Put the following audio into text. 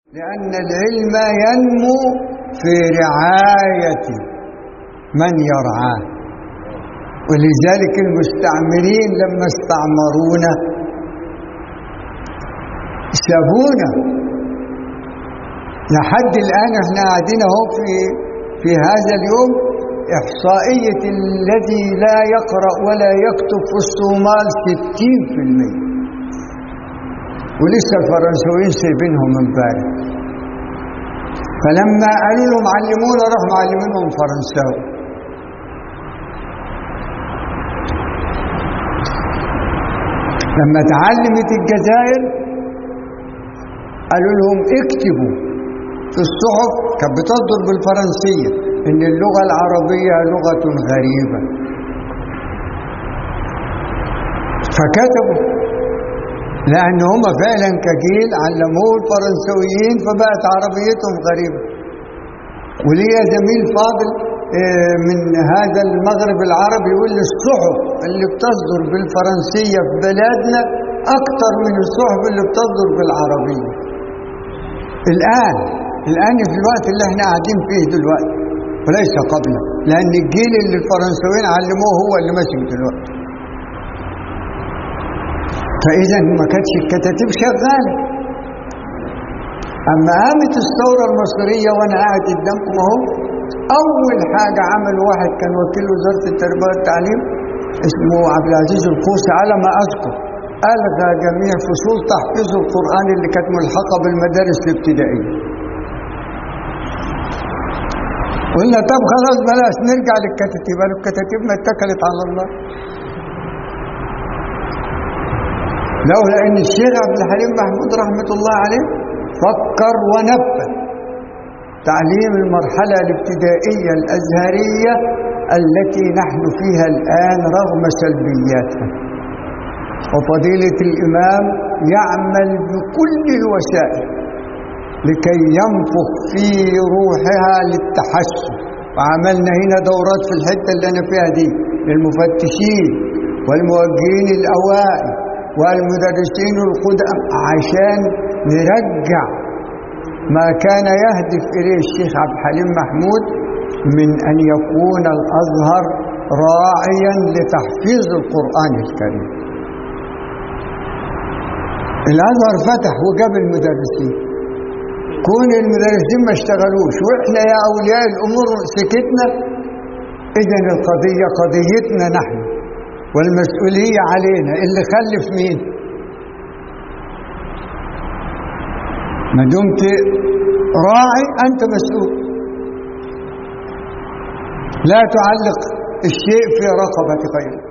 لأن العلم ينمو في رعاية من يرعاه ولذلك المستعمرين لما استعمرونا سابونا لحد الآن احنا قاعدين اهو في في هذا اليوم إحصائية الذي لا يقرأ ولا يكتب في الصومال 60% ولسه الفرنسويين سايبينهم امبارح فلما قالوا لهم علمونا راح معلمينهم فرنساوي لما تعلمت الجزائر قالوا لهم اكتبوا في الصحف كانت بتصدر بالفرنسية ان اللغة العربية لغة غريبة فكتبوا لأن هم فعلا كجيل علموه الفرنسويين فبقت عربيتهم غريبة وليا زميل فاضل من هذا المغرب العربي يقول لي الصحف اللي بتصدر بالفرنسية في بلادنا أكثر من الصحف اللي بتصدر بالعربية الآن الآن في الوقت اللي احنا قاعدين فيه دلوقتي وليس قبله لأن الجيل اللي الفرنسويين علموه هو اللي ماشي دلوقتي فإذا ما كانتش الكتاتيب شغالة أما قامت الثورة المصرية وأنا قاعد قدامكم أهو أول حاجة عمل واحد كان وكيل وزارة التربية والتعليم اسمه عبد العزيز القوسي على ما أذكر ألغى جميع فصول تحفيظ القرآن اللي كانت ملحقة بالمدارس الابتدائية قلنا طب خلاص بلاش نرجع للكتاتيب قالوا الكتاتيب ما اتكلت على الله لولا ان الشيخ عبد الحليم محمود رحمه الله عليه فكر ونفذ تعليم المرحله الابتدائيه الازهريه التي نحن فيها الان رغم سلبياتها وفضيله الامام يعمل بكل الوسائل لكي ينفخ في روحها للتحسن وعملنا هنا دورات في الحته اللي انا فيها دي للمفتشين والموجهين الاوائل والمدرسين القدام عشان نرجع ما كان يهدف إليه الشيخ عبد الحليم محمود من أن يكون الأزهر راعيا لتحفيظ القرآن الكريم الأزهر فتح وجاب المدرسين كون المدرسين ما اشتغلوش وإحنا يا أولياء الأمور سكتنا إذا القضية قضيتنا نحن والمسؤولية علينا اللي خلف مين ما دمت راعي أنت مسؤول لا تعلق الشيء في رقبة غيرك